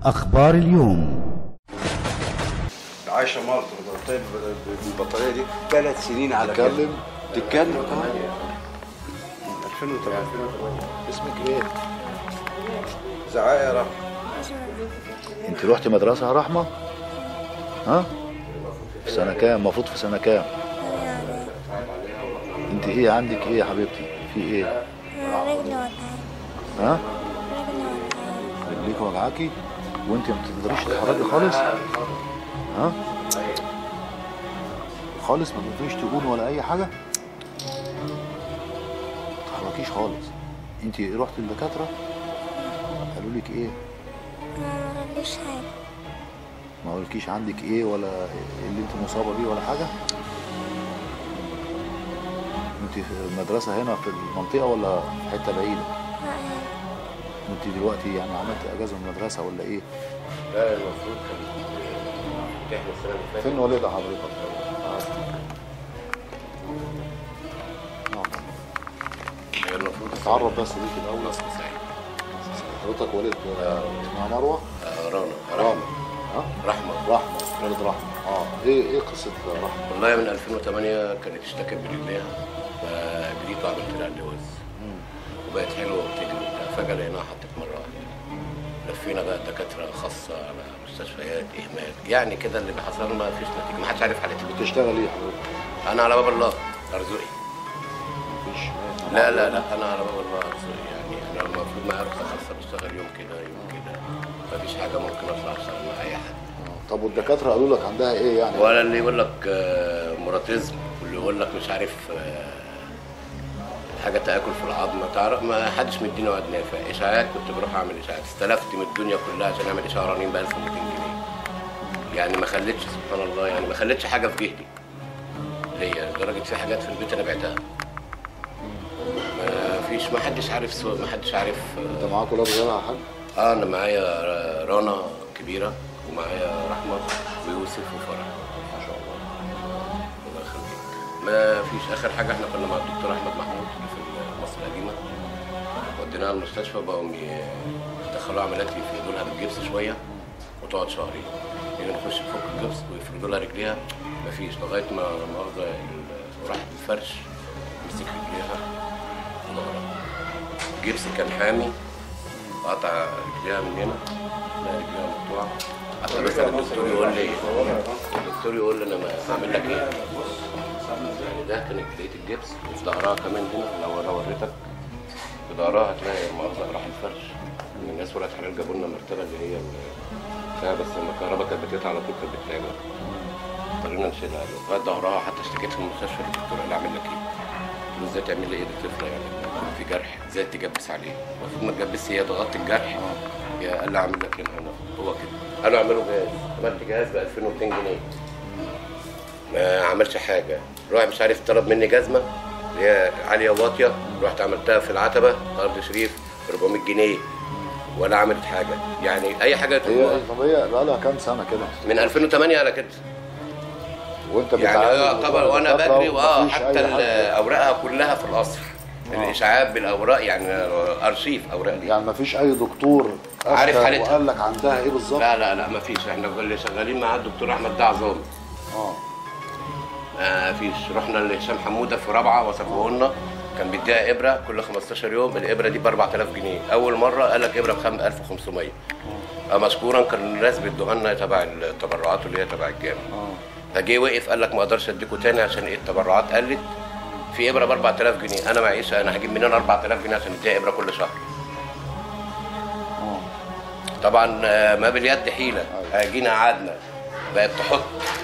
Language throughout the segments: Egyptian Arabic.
أخبار اليوم عايشه مرض طيب بالبطاريه دي ثلاث سنين على كده تتكلم تتكلم 2008 اسمك ايه؟ زعاق يا رب انت رحتي مدرسة يا رحمة؟ ها؟ في سنة كام؟ المفروض في سنة كام؟ انت ايه عندك ايه يا حبيبتي؟ في ايه؟ رجلي وجعاني ها؟ رجلي وجعاني رجليك وجعاكي؟ وانت ما بتقدريش تتحركي خالص؟ ها؟ خالص ما تقدريش تقولي ولا اي حاجة؟ ما تتحركيش خالص انت رحت للدكاترة؟ قالوا لك ايه؟ ما قاليش حاجة ما قالكيش عندك ايه ولا اللي انت مصابه بيه ولا حاجه انت في المدرسه هنا في المنطقه ولا في حته بعيده لا يعني انت دلوقتي يعني عملت اجازه من المدرسه ولا ايه لا المفروض كانت تحمل السنه اللي فاتت فين والدها حضرتك هي المفروض تعرف بس ليك الاول مصر سعيد حضرتك والد اسمها مروه آه، رنا رحمه رحمة ها رحمة رحمه والد رحمه اه ايه ايه قصه رحمه والله من 2008 كانت اشتكت برجليها فجريت وعملت لها اللوز وبقت حلوه وبتجري وبتاع فجاه لقيناها حطت مره واحده لفينا بقى دكاتره خاصه على مستشفيات اهمال يعني كده اللي حصل ما فيش نتيجه ما حدش عارف حالتي بتشتغل ايه حضرتك انا على باب الله ارزقي مفيش لا لا لا انا على باب الله ارزقي يعني انا المفروض معايا رخصه خاصه بشتغل يوم كده يوم كده مفيش حاجه ممكن اطلع اشتغل مع اي حد آه. طب والدكاتره قالوا لك عندها ايه يعني ولا اللي يقول لك آه، مراتيزم واللي يقول لك مش عارف آه، حاجه تاكل في العظم ما تعرف ما حدش مديني وعد نافع اشاعات كنت بروح اعمل اشاعات استلفت من الدنيا كلها عشان اعمل اشعه رنين ب 1200 جنيه يعني ما خليتش سبحان الله يعني ما خليتش حاجه في جهدي ليا لدرجه في حاجات في البيت انا بعتها ما فيش ما حدش عارف سوى ما حدش عارف آه، انت معاك ولاد صغيره يا حاج اه انا معايا رنا كبيره ومعايا رحمه ويوسف وفرح ما شاء الله الله يخليك ما فيش اخر حاجه احنا كنا مع الدكتور احمد محمود اللي في مصر القديمه وديناها المستشفى بقوا ي- يدخلوها عمليات يفردوا لها بالجبس شويه وتقعد شهرين يعني نخش فوق الجبس ويفردوا لها رجليها مفيش لغايه ما النهارده ال- راحت الفرش مسك رجليها ظهرها الجبس كان حامي قطع رجليها من هنا لا رجليها مقطوعه حتى مثلا الدكتور يقول لي الدكتور يقول لي انا ما هعمل لك ايه يعني ده كانت بدايه الجبس وفي ظهرها كمان هنا لو انا وريتك في ظهرها هتلاقي المؤاخذه راح الفرش من الناس ولاد حلال جابوا لنا مرتبه اللي هي ال- بتاع بس لما الكهرباء كانت بتقطع على طول كانت بتتعمل اضطرينا نشيلها لغايه ظهرها حتى اشتكيت في المستشفى الدكتور قال لي اعمل لك ايه؟ قلت له ازاي تعمل لي ايه دي طفله يعني يكون في جرح ازاي تجبس عليه المفروض ما تجبسش هي تغطي الجرح يا قال لي اعمل لك هنا هنا هو كده قالوا اعملوا جهاز عملت جهاز ب 2200 جنيه ما عملش حاجه روح مش عارف طلب مني جزمه اللي هي عاليه واطيه رحت عملتها في العتبه ارض شريف ب 400 جنيه ولا عملت حاجه يعني اي حاجه هي طب هي بقى لها كام سنه كده من 2008 على كده وانت يعني بتعالج يعتبر وانا دكاترة بجري واه ومفيش حتى أي ال- حاجة. اوراقها كلها في القصر الاشعاعات بالاوراق يعني ارشيف اوراق دي يعني مفيش اي دكتور عارف أفتى حالتها. وقال لك عندها ايه بالظبط لا لا لا ما فيش احنا اللي شغالين مع الدكتور احمد ده عظام اه ما فيش رحنا لهشام حموده في رابعه وصفوه لنا كان بيديها ابره كل 15 يوم الابره دي ب 4000 جنيه اول مره قال لك ابره ب 1500 آه، مشكورا كان الناس بيدوها لنا تبع التبرعات اللي هي تبع الجامعه فجه وقف قال لك ما اقدرش اديكوا تاني عشان ايه التبرعات قلت في ابره ب 4000 جنيه انا معيش انا هجيب منين 4000 جنيه عشان اديها ابره كل شهر اه طبعا آه، ما باليد حيله جينا قعدنا بقت تحط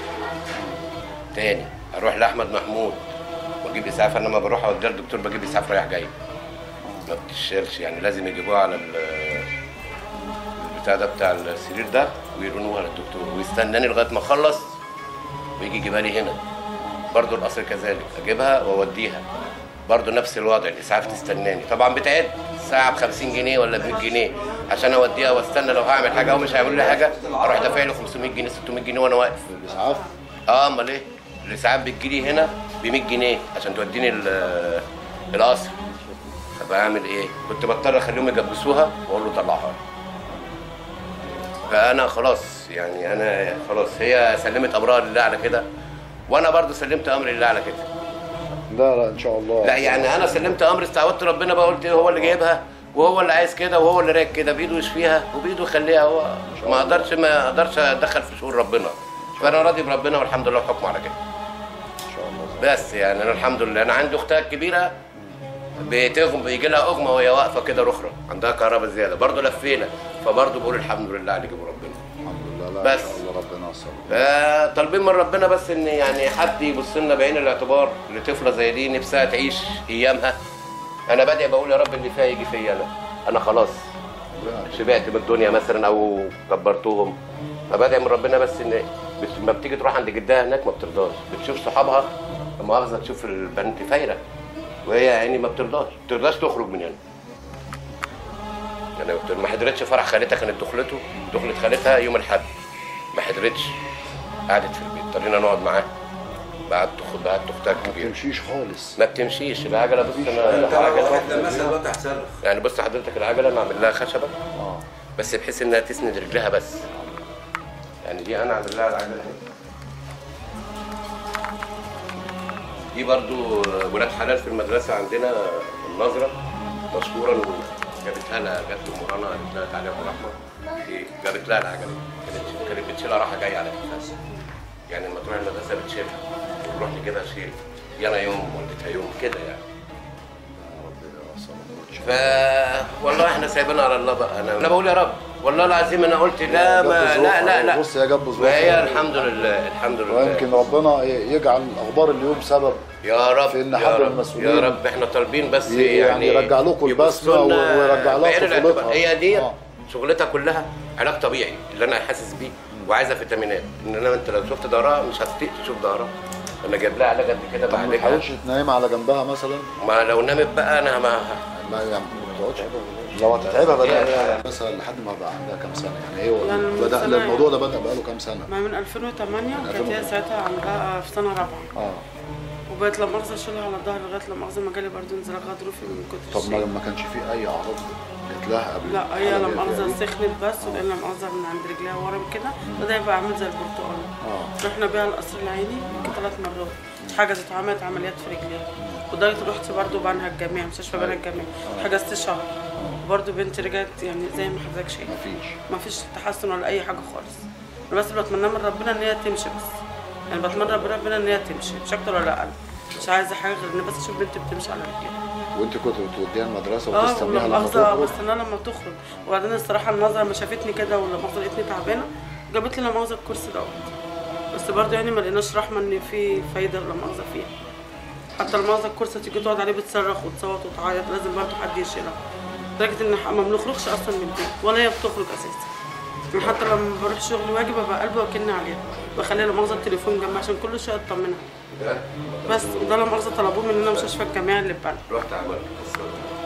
تاني اروح لاحمد محمود واجيب اسعاف انا لما بروح اوديها للدكتور بجيب اسعاف رايح جاي ما بتشيلش يعني لازم يجيبوها على ال- البتاع ده بتاع السرير ده ويرنوها للدكتور ويستناني لغايه ما اخلص ويجي يجيبها لي هنا برضو القصر كذلك اجيبها واوديها برضو نفس الوضع الاسعاف تستناني طبعا بتعد ساعه ب 50 جنيه ولا ب 100 جنيه عشان اوديها واستنى لو هعمل حاجه او مش هيعملوا لي حاجه اروح دافع له 500 جنيه 600 جنيه وانا واقف الاسعاف اه امال ايه الاسعاف بتجيلي هنا ب 100 جنيه عشان توديني ال- القصر طب اعمل ايه كنت بضطر اخليهم يجبسوها واقول له طلعها فانا خلاص يعني انا خلاص هي سلمت امرها لله على كده وانا برضو سلمت امري لله على كده لا لا ان شاء الله لا يعني انا سلمت امري استعوذت ربنا بقى قلت هو اللي جايبها وهو اللي عايز كده وهو اللي رايق كده بايده يشفيها وبايده يخليها هو ما اقدرش ما اقدرش اتدخل في شؤون ربنا فانا راضي بربنا والحمد لله وحكمه على كده ان شاء الله بس يعني انا الحمد لله انا عندي اختها الكبيره بتغم بيجي لها اغمى وهي واقفه كده رخره عندها كهرباء زياده برضه لفينا فبرضه بقول الحمد لله على اللي جابه ربنا الحمد لله لا بس. ان شاء الله ربنا يصبر آه، طالبين من ربنا بس ان يعني حد يبص لنا بعين الاعتبار لطفله زي دي نفسها تعيش ايامها انا بادئ بقول يا رب اللي فيها يجي فيا انا انا خلاص شبعت من الدنيا مثلا او كبرتهم فبادئ من ربنا بس ان بت- ما بتيجي تروح عند جدها هناك ما بترضاش بتشوف صحابها لا مؤاخذه تشوف البنت فايره وهي يعني ما بترضاش ما بترضاش تخرج من هنا يعني ما حضرتش فرح خالتها كانت دخلته دخلت خالتها يوم الاحد ما حضرتش قعدت في البيت اضطرينا نقعد معاها بعد تاخد بعد اختها ما الكبيره تمشيش خالص ما بتمشيش العجله بص انت انا لو العجله واحد لمسها دلوقتي هتصرخ يعني بص حضرتك العجله انا عامل لها خشبه اه بس بحيث انها تسند رجلها بس يعني دي انا عامل لها العجله اهي دي برضو ولاد حلال في المدرسه عندنا النظره مشكورا جابتها لها جت ام رانا قالت لها تعالى يا ام رحمه دي جابت لها العجله كانت كانت بتشيلها راحه جايه على كتفها يعني لما تروح المدرسه بتشيلها ونروح كده اشيل دي انا يوم والدتها يوم كده يعني ف والله احنا سايبينها على الله بقى انا انا بقول يا رب والله العظيم انا قلت لا ما لا لا لا بص يا جنب ظروفها. وهي الحمد لله الحمد لله ويمكن ربنا يجعل اخبار اليوم سبب يا رب في إن يا حد رب المسؤولين يا رب احنا طالبين بس ي- يعني يعني يرجع لكم يبصوا البسمة لنا ويرجع لها بعين الاعتبار. طفولتها. هي دي آه. شغلتها كلها علاج طبيعي اللي انا حاسس بيه وعايزه فيتامينات انما انت لو شفت ظهرها مش هتطيق تشوف ظهرها انا جايب لها علاج قد كده طب ما بعالجها تحاولش تنام على جنبها مثلا ما لو نامت بقى انا ما ما يعني ما تقعدش لو هتتعبها بدأ مثلا لحد ما بقى عندها كام سنه يعني هي يعني من بدأ سنة الموضوع ده بدأ بقاله كام سنه ما من 2008 كانت 2008. هي ساعتها عندها في سنه رابعه اه وبقت لا مؤاخذه اشيلها على الظهر لغايه لا مؤاخذه ما جالي برضه انزلاق غضروفي من كتر طب ما الشيل ما كانش في اي اعراض جت لها قبل لا هي الحالة لا دي مؤاخذه يعني؟ سخنت بس ولقينا لا مؤاخذه من عند رجليها ورم كده بدا يبقى عامل زي البرتقال اه رحنا بيها القصر العيني يمكن ثلاث مرات حجزت وعملت عمليات في رجليها ودايت رحت برضه بنها الجامعي مستشفى بنها الجامعي حجزت شهر برضه بنتي رجعت يعني زي ما حضرتك شايف مفيش ما فيش تحسن ولا اي حاجه خالص انا بس بتمنى من ربنا ان هي تمشي بس يعني بتمنى من ربنا ان هي تمشي مش اكتر ولا اقل مش عايزه حاجه غير ان بس اشوف بنتي بتمشي على رجليها وانت كنت بتوديها المدرسه اه وتستنيها ولا لما مؤاخذه تخرج بستناها لما تخرج وبعدين الصراحه النظره ما شافتني كده ولا مؤاخذه لقيتني تعبانه جابت لي لا مؤاخذه الكرسي دوت بس برضه يعني ما لقيناش رحمه ان في فايده ولا مؤاخذه فيها حتى لا مؤاخذه الكرسي تيجي تقعد عليه بتصرخ وتصوت وتعيط لازم برضه حد يشيلها لدرجه ان ما بنخرجش اصلا من البيت ولا هي بتخرج اساسا يعني حتى لما بروح شغل واجي ببقى قلبي واكلني عليها بخليها لا مؤاخذه التليفون جنبي عشان كل شويه اطمنها بس وده لا مؤاخذه طلبوه مننا مستشفى الجامعي اللي في بلد رحت عملت قصة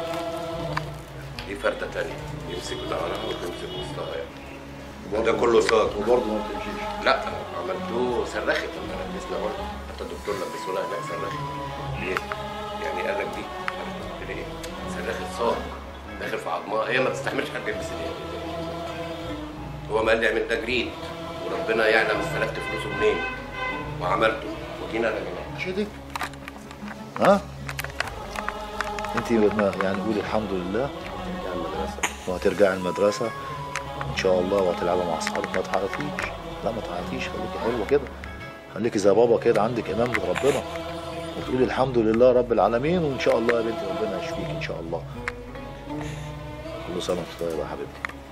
دي فردة تانية يمسك ظهرها وتمسك وسطها يعني ده كله صاج وبرضه ما بتمشيش لا عملتوه صرخت لما لبسنا برضه حتى الدكتور لبسونا هناك صرخت ليه؟ يعني قال لك دي قلت له ايه؟ صرخت صاج داخل في عظمها هي ما تستحملش حد يلبس ايديها هو ما قال لي اعمل تجريد وربنا يعلم استلفت فلوسه منين وعملته وجينا رميناه مش دي ها انت ما- يعني قولي الحمد لله يعني المدرسة وهترجعي المدرسه ان شاء الله وهتلعبي مع اصحابك ما تعيطيش لا ما تعيطيش خليكي حلوه كده خليكي زي بابا كده عندك ايمان بربنا وتقولي الحمد لله رب العالمين وان شاء الله يا بنتي ربنا يشفيك ان شاء الله كل سنه وانت طيبه يا حبيبتي